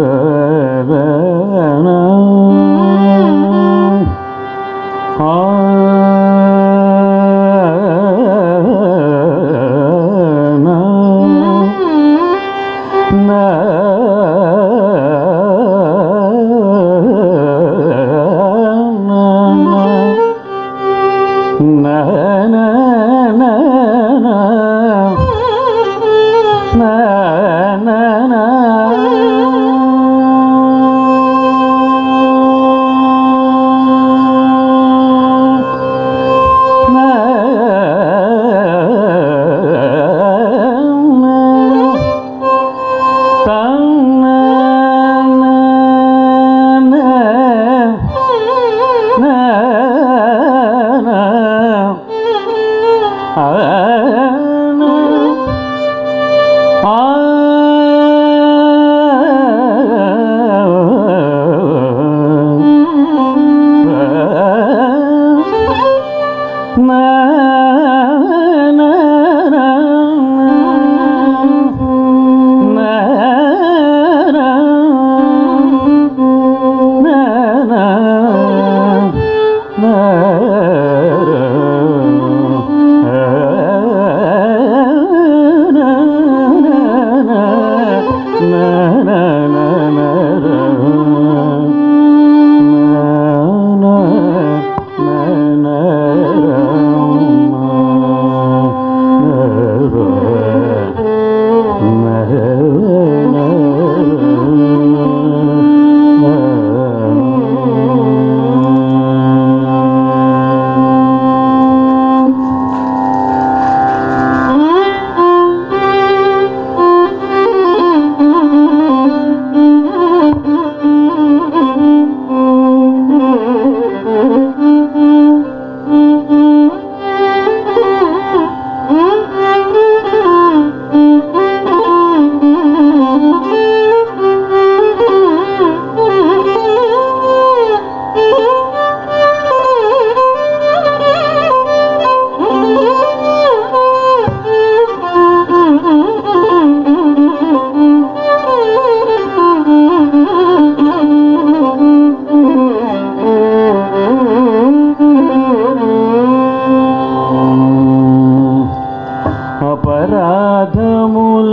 అపరాధముల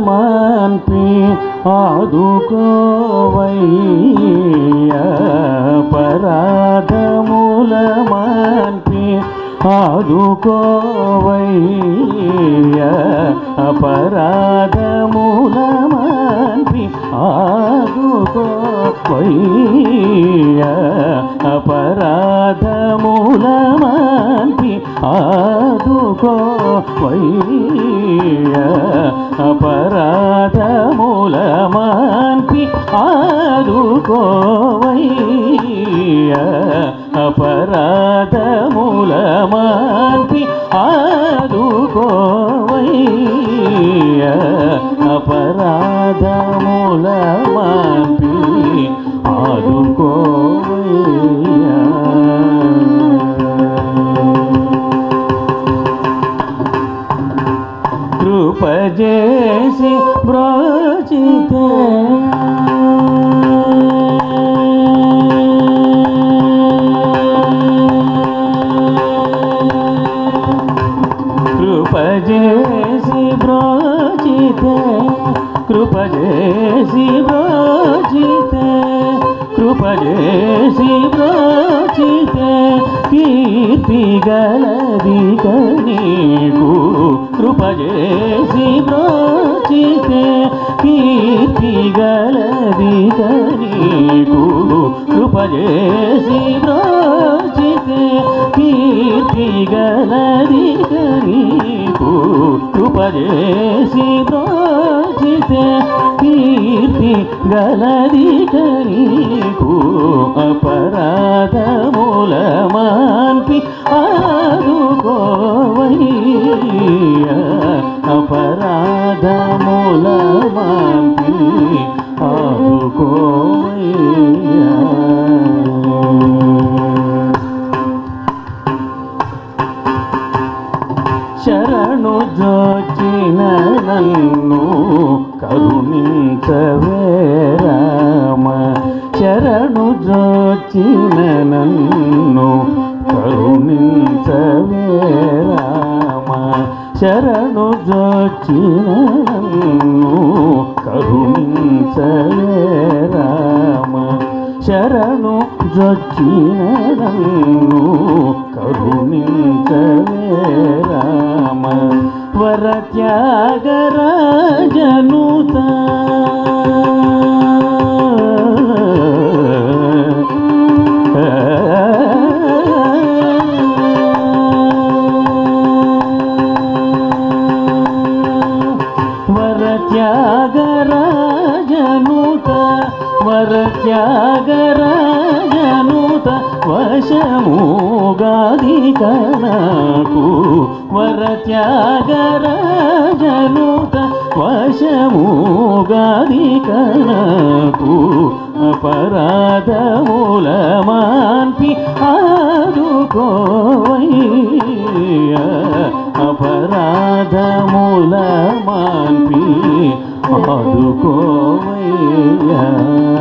మాన్పి ఆదుకోవయ్యా అపరాధముల మాన్పి ఆదుకోవయ్యా అపరాధముల మాన్పి ఆదుకోవయ్యా అపరాధముల మాన్పి ఆదుకోవయ్యా అపరాధముల మాన్పి ఆదుకోవయ్యా అపరాధముల మాన్పి ఆదుకోవయ్యా అపరాధముల మాన్పి ఆదుకోవయ్యా కృపజేసి బ్రోచితే కృపజేసి బ్రోచితే కృపజేసి బ్రోచితే కృపజేసి బ్రోచితే కీర్తి గలది కనీకు కృపజేసి బ్రోచితే కీర్తి గలది కనీకు కృపజేసి బ్రోచితే కీర్తి గలది కనీకు కృపజేసి బ్రోచితే కీర్తి గలది కనీకు అపరాధముల మాన్పి ఆదుకోవయ్యా అపరాధముల మాన్పి ఆదుకోవయ్యా శరణు జోచిన నన్ను కరుణించవేరా జోచిన నన్ను కరుణించవే రామ శరణు జోచిన నన్ను కరుణించవే రామ శరణు జొచ్చిన నన్ను కరుణించవే రామ వర త్యాగరాజనుత వర త్యాగరాజనుత వర త్యాగరాజనుత వశముగాది కనకు వర త్యాగరాజనుత వశముగాది కనకు అపరాధముల మాన్పి ఆదుకోవయ్యా అపరాధముల మాన్పి ఆదుకోవయ్యా